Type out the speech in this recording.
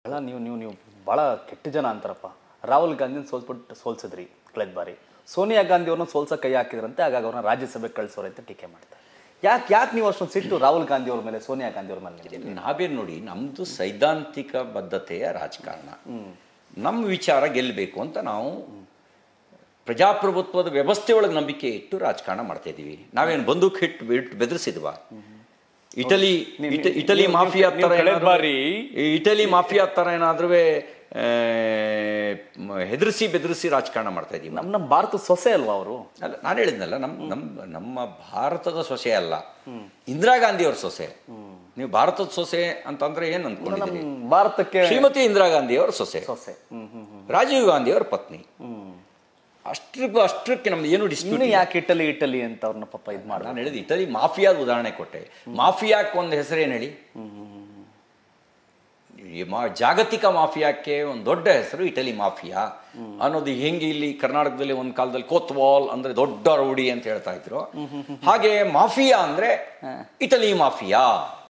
ಅಲ್ಲ ನೀವು ನೀವು ನೀವು ಭಾಳ ಕೆಟ್ಟ ಜನ ಅಂತಾರಪ್ಪ ರಾಹುಲ್ ಗಾಂಧಿನ ಸೋಲ್ಸ್ಬಿಟ್ಟು ಸೋಲ್ಸಿದ್ರಿ ಕಳೆದ ಬಾರಿ ಸೋನಿಯಾ ಗಾಂಧಿ ಅವ್ರನ್ನ ಸೋಲ್ಸ ಕೈ ಹಾಕಿದ್ರಂತೆ ಹಾಗಾಗಿ ಅವ್ರನ್ನ ರಾಜ್ಯಸಭೆಗೆ ಕಳಿಸೋರೆ ಅಂತ ಟೀಕೆ ಮಾಡ್ತಾರೆ ಯಾಕೆ ಯಾಕೆ ನೀವು ಅಷ್ಟೊಂದು ಸಿಟ್ಟು ರಾಹುಲ್ ಗಾಂಧಿ ಅವ್ರ ಮೇಲೆ ಸೋನಿಯಾ ಗಾಂಧಿ ಅವ್ರ ಮೇಲೆ ನಿಮ್ಗೆ? ನಾವೇನು ನೋಡಿ ನಮ್ಮದು ಸೈದ್ಧಾಂತಿಕ ಬದ್ಧತೆಯ ರಾಜಕಾರಣ ನಮ್ಮ ವಿಚಾರ ಗೆಲ್ಲಬೇಕು ಅಂತ ನಾವು ಪ್ರಜಾಪ್ರಭುತ್ವದ ವ್ಯವಸ್ಥೆ ಒಳಗೆ ನಂಬಿಕೆ ಇಟ್ಟು ರಾಜಕಾರಣ ಮಾಡ್ತಾ ಇದ್ದೀವಿ ನಾವೇನು ಬಂದೂಕ್ ಹಿಟ್ಟು ಬಿಟ್ಟು ಬೆದರಿಸಿದ್ವಾ ಇಟಲಿ ನೀವು- ಇಟ- ಇಟಲಿ ನೀವು- ಮಾಫಿಯಾ ನೀವು ಥರ ಕಳೆದ ಏನಾದ್ರು- ಬಾರಿ- ಈ ಇಟಲಿ ಮಾಫಿಯಾ ಥರ ಏನಾದ್ರೂ ಹೆದರಿಸಿ ಬೆದರಿಸಿ ರಾಜಕಾರಣ ಮಾಡ್ತಾ ಇದ್ದೀವಿ ನಮ್ಮ ನಮ್ಮ ಭಾರತ ಸೊಸೆ ಅಲ್ವಾ ಅವರು ಅಲ್ಲ ನಾನು ಹೇಳಿದ್ನಲ್ಲ ನಮ್ಮ ನಮ್ಮ ನಮ್ಮ ಭಾರತದ ಸೊಸೆ ಅಲ್ಲ ಇಂದಿರಾ ಗಾಂಧಿ ಅವ್ರ ಸೊಸೆ ನೀವು ಭಾರತದ ಸೊಸೆ ಅಂತಂದ್ರೆ ಏನ್ ಅನ್ಕೊಂಡಿದ್ದೀರಿ ನಮ್ಮ ಭಾರತಕ್ಕೆ ಶ್ರೀಮತಿ ಇಂದಿರಾ ಗಾಂಧಿ ಅವ್ರ ಸೊಸೆ ಸೊಸೆ ಹ್ಮ್ ಹ್ಮ್ ಹ್ಮ್ ರಾಜೀವ್ ಗಾಂಧಿ ಅವ್ರ ಪತ್ನಿ ಹ್ಮ್ ಅಷ್ಟ್ರಿಗೂ ಅಷ್ಟಕ್ಕೆ ನಮ್ದು ಏನು ಇನ್ನು ಡಿಸ್ಪ್ಯೂಟ್ ಯಾಕೆ ಇಟಲಿ ಇಟಲಿ ಅಂತ ಅವ್ರನ್ನ ಪಾಪ ಇದು ಮಾಡ ನಾನು ಹೇಳಿದ ಇಟಲಿ ಮಾಫಿಯಾದ ಉದಾಹರಣೆ ಕೊಟ್ಟೆ ಮಾಫಿಯಾಕ್ಕೆ ಒಂದು ಹೆಸರೇನು ಹೇಳಿ ಈ ಮಾ- ಜಾಗತಿಕ ಮಾಫಿಯಾಕ್ಕೆ ಒಂದು ದೊಡ್ಡ ಹೆಸರು ಇಟಲಿ ಮಾಫಿಯಾ ಅನ್ನೋದು ಹೆಂಗೆ ಇಲ್ಲಿ ಕರ್ನಾಟಕದಲ್ಲಿ ಒಂದು ಕಾಲದಲ್ಲಿ ಕೋತ್ವಾಲ್ ಅಂದ್ರೆ ದೊಡ್ಡ ರೌಡಿ ಅಂತ ಹೇಳ್ತಾ ಇದ್ರು ಹಾಗೆ ಮಾಫಿಯಾ ಅಂದ್ರೆ ಇಟಲಿ ಮಾಫಿಯಾ